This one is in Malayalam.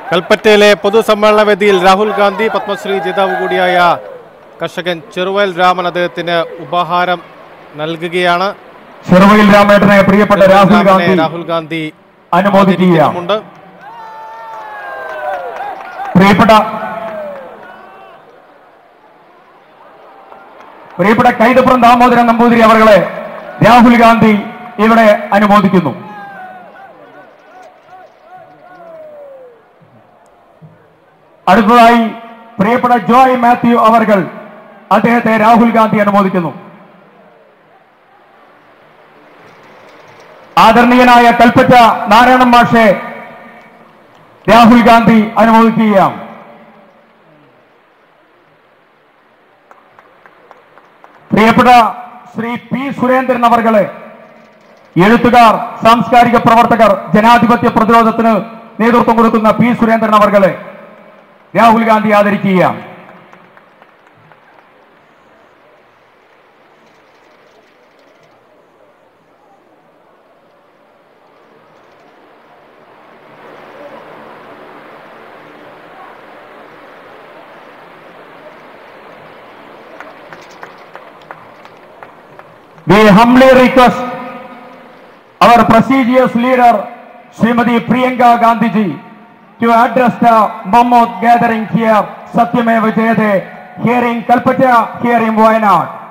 കൽപ്പറ്റയിലെ പൊതുസമ്മേളന വേദിയിൽ രാഹുൽ ഗാന്ധി പത്മശ്രീ ജേതാവ് കൂടിയായ കർഷകൻ ചെറുവയൽ രാമൻ അദ്ദേഹത്തിന് ഉപഹാരം നൽകുകയാണ് ചെറുവയിൽ രാമേട്ടനെ പ്രിയപ്പെട്ട രാഹുൽ രാമനെ ഗാന്ധി രാഹുൽ ഗാന്ധി അനുമോദിക്കുകയാണ് ആദരിക്കുന്നുമുണ്ട് പ്രിയപ്പെട്ട പ്രിയപ്പെട്ട കൈതപ്പുറം ദാമോദരൻ നമ്പൂതിരി അവர்களെ രാഹുൽ ഗാന്ധി ഇവിടെ അനുമോദിക്കുന്നു അടുത്തതായി പ്രിയപ്പെട്ട ജോയ് മാത്യു അവർകൾ അദ്ദേഹത്തെ രാഹുൽ ഗാന്ധി അനുമോദിക്കുന്നു ആദരണീയനായ കൽപ്പറ്റ നാരായണൻ മാഷെ രാഹുൽ ഗാന്ധി അനുമോദിക്കുകയാണ് പ്രിയപ്പെട്ട ശ്രീ പി സുരേന്ദ്രൻ അവർകളെ എഴുത്തുകാർ സാംസ്കാരിക പ്രവർത്തകർ ജനാധിപത്യ പ്രതിരോധത്തിന് നേതൃത്വം കൊടുക്കുന്ന പി സുരേന്ദ്രൻ അവർകളെ രാഹുൽ ഗാന്ധി ആദരിക്കുകയാണ് We humbly request our prestigious leader, Srimati Priyanka Gandhiji, to address the Mammoth gathering here, Satyameva Jayate, here in Kalpata, here in Wayanad.